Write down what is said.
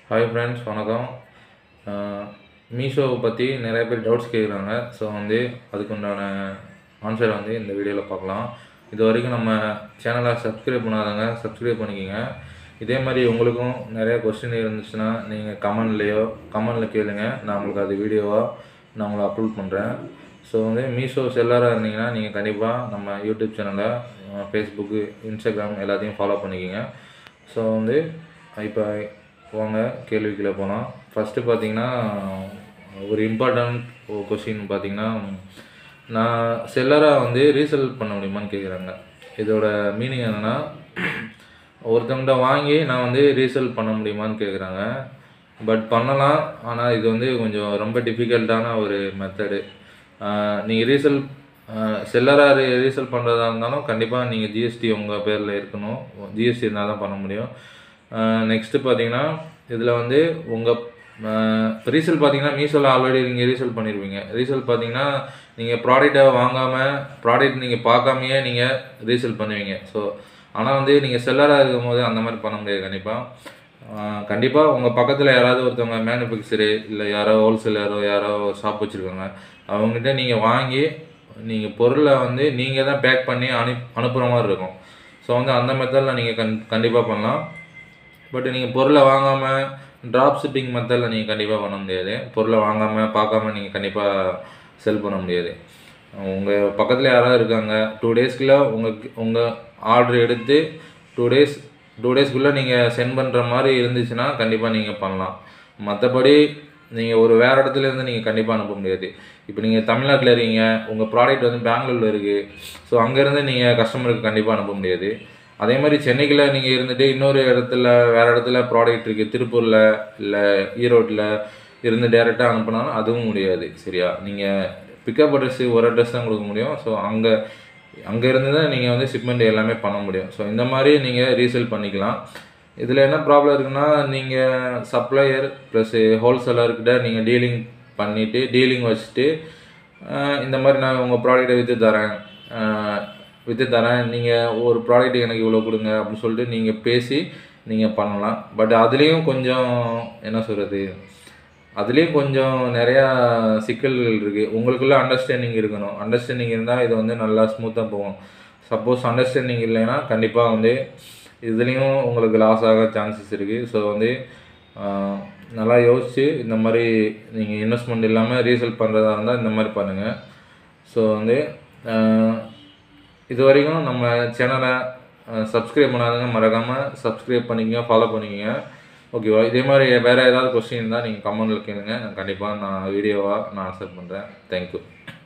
hi friends வணக்கம் மீஷோவை பற்றி நிறைய பேர் டவுட்ஸ் கேட்குறாங்க ஸோ வந்து அதுக்கு உண்டான ஆன்சர் வந்து இந்த வீடியோவில் பார்க்கலாம் இது வரைக்கும் நம்ம சேனலை சப்ஸ்கிரைப் பண்ணாதவங்க சப்ஸ்கிரைப் பண்ணிக்கோங்க இதே மாதிரி உங்களுக்கும் நிறைய கொஸ்டின் இருந்துச்சுன்னா நீங்கள் கமெண்ட்லேயோ கமெண்டில் கேளுங்க நான் உங்களுக்கு அது வீடியோவாக நான் உங்களை அப்லோட் பண்ணுறேன் ஸோ வந்து மீஷோ செல்லராக இருந்தீங்கன்னா நீங்கள் கண்டிப்பாக நம்ம யூடியூப் சேனலை ஃபேஸ்புக்கு இன்ஸ்டாகிராம் எல்லாத்தையும் ஃபாலோ பண்ணிக்கோங்க ஸோ வந்து இப்போ வாங்க கேள்விக்குள்ளே போகலாம் ஃபஸ்ட்டு பார்த்தீங்கன்னா ஒரு இம்பார்ட்டண்ட் கொஷின் பார்த்தீங்கன்னா நான் செல்லராக வந்து ரீசேல் பண்ண முடியுமான்னு கேட்குறாங்க இதோட மீனிங் என்னென்னா ஒருத்தவங்கள்ட்ட வாங்கி நான் வந்து ரீசேல் பண்ண முடியுமான்னு கேட்குறாங்க பட் பண்ணலாம் ஆனால் இது வந்து கொஞ்சம் ரொம்ப டிஃபிகல்ட்டான ஒரு மெத்தடு நீங்கள் ரீசேல் செல்லராக ரீசேல் பண்ணுறதா இருந்தாலும் கண்டிப்பாக நீங்கள் ஜிஎஸ்டி உங்கள் பேரில் இருக்கணும் ஜிஎஸ்டி இருந்தால் தான் பண்ண முடியும் நெக்ஸ்ட்டு பார்த்தீங்கன்னா இதில் வந்து உங்கள் ரீசேல் பார்த்தீங்கன்னா மீஷோவில் ஆல்ரெடி நீங்கள் ரீசேல் பண்ணிடுவீங்க ரீசேல் பார்த்தீங்கன்னா நீங்கள் ப்ராடக்ட்டை வாங்காமல் ப்ராடக்ட் நீங்கள் பார்க்காமையே நீங்கள் ரீசேல் பண்ணுவீங்க ஸோ ஆனால் வந்து நீங்கள் செல்லராக இருக்கும் போது அந்த மாதிரி பண்ண முடியாது கண்டிப்பாக கண்டிப்பாக உங்கள் பக்கத்தில் யாராவது ஒருத்தவங்க மேனுஃபேக்சரு இல்லை யாரோ ஹோல்சேலரோ யாரோ ஷாப் வச்சுருக்காங்க அவங்ககிட்ட நீங்கள் வாங்கி நீங்கள் பொருளை வந்து நீங்கள் தான் பேக் பண்ணி அனுப் அனுப்புகிற மாதிரி இருக்கும் ஸோ வந்து அந்த மெத்தடில் நீங்கள் கண் கண்டிப்பாக பண்ணலாம் பட் நீங்கள் பொருளை வாங்காமல் ட்ராப் ஷிப்பிங் மெத்தடில் நீங்கள் கண்டிப்பாக பண்ண முடியாது பொருளை வாங்காமல் பார்க்காம நீங்கள் கண்டிப்பாக செல் பண்ண முடியாது உங்கள் பக்கத்தில் யாராவது இருக்காங்க டூ டேஸ்க்குள்ளே உங்கள் உங்கள் ஆர்டர் எடுத்து டூ டேஸ் டூ டேஸ்க்குள்ளே நீங்கள் சென்ட் பண்ணுற மாதிரி இருந்துச்சுன்னா கண்டிப்பாக நீங்கள் பண்ணலாம் மற்றபடி நீங்கள் ஒரு வேறு இடத்துல இருந்து நீங்கள் கண்டிப்பாக அனுப்ப முடியாது இப்போ நீங்கள் தமிழ்நாட்டில் இருக்கீங்க உங்கள் ப்ராடக்ட் வந்து பெங்களூரில் இருக்குது ஸோ அங்கேருந்து நீங்கள் கஸ்டமருக்கு கண்டிப்பாக அனுப்ப முடியாது அதே மாதிரி சென்னைக்குள்ள நீங்கள் இருந்துட்டு இன்னொரு இடத்துல வேறு இடத்துல ப்ராடக்ட் இருக்குது திருப்பூரில் இல்லை ஈரோட்டில் இருந்து டேரெக்டாக அனுப்பினாலும் அதுவும் முடியாது சரியா நீங்கள் பிக்கப் அட்ரஸ் ஒரு அட்ரஸ் தான் கொடுக்க முடியும் ஸோ அங்கே அங்கே இருந்து தான் நீங்கள் வந்து ஷிப்மெண்ட் எல்லாமே பண்ண முடியும் ஸோ இந்த மாதிரி நீங்கள் ரீசேல் பண்ணிக்கலாம் இதில் என்ன ப்ராப்ளம் இருக்குன்னா நீங்கள் சப்ளையர் ப்ளஸ் ஹோல்சேலர்கிட்ட நீங்கள் டீலிங் பண்ணிவிட்டு டீலிங் வச்சுட்டு இந்த மாதிரி நான் உங்கள் ப்ராடக்ட்டை விற்று தரேன் விற்று தரேன் நீங்கள் ஒரு ப்ராடக்ட் எனக்கு இவ்வளோ கொடுங்க அப்படின்னு சொல்லிட்டு நீங்கள் பேசி நீங்கள் பண்ணலாம் பட் அதுலேயும் கொஞ்சம் என்ன சொல்கிறது அதுலேயும் கொஞ்சம் நிறையா சிக்கல்கள் இருக்குது உங்களுக்குள்ள அண்டர்ஸ்டாண்டிங் இருக்கணும் அண்டர்ஸ்டாண்டிங் இருந்தால் இது வந்து நல்லா ஸ்மூத்தாக போகும் சப்போஸ் அண்டர்ஸ்டாண்டிங் இல்லைன்னா கண்டிப்பாக வந்து இதுலேயும் உங்களுக்கு லாஸ் ஆக சான்சஸ் இருக்குது ஸோ வந்து நல்லா யோசித்து இந்த மாதிரி நீங்கள் இன்வெஸ்ட்மெண்ட் இல்லாமல் ரீசேல் பண்ணுறதா இருந்தால் இந்த மாதிரி பண்ணுங்கள் ஸோ வந்து இது வரைக்கும் நம்ம சேனலை சப்ஸ்கிரைப் பண்ணாதவங்க மறக்காமல் சப்ஸ்கிரைப் பண்ணிக்கங்க ஃபாலோ பண்ணிக்கங்க ஓகேவா இதே மாதிரி வேறு ஏதாவது கொஸ்டின் இருந்தால் நீங்கள் கமெண்டில் கேளுங்க கண்டிப்பாக நான் வீடியோவாக நான் ஆன்சர் பண்ணுறேன் தேங்க்யூ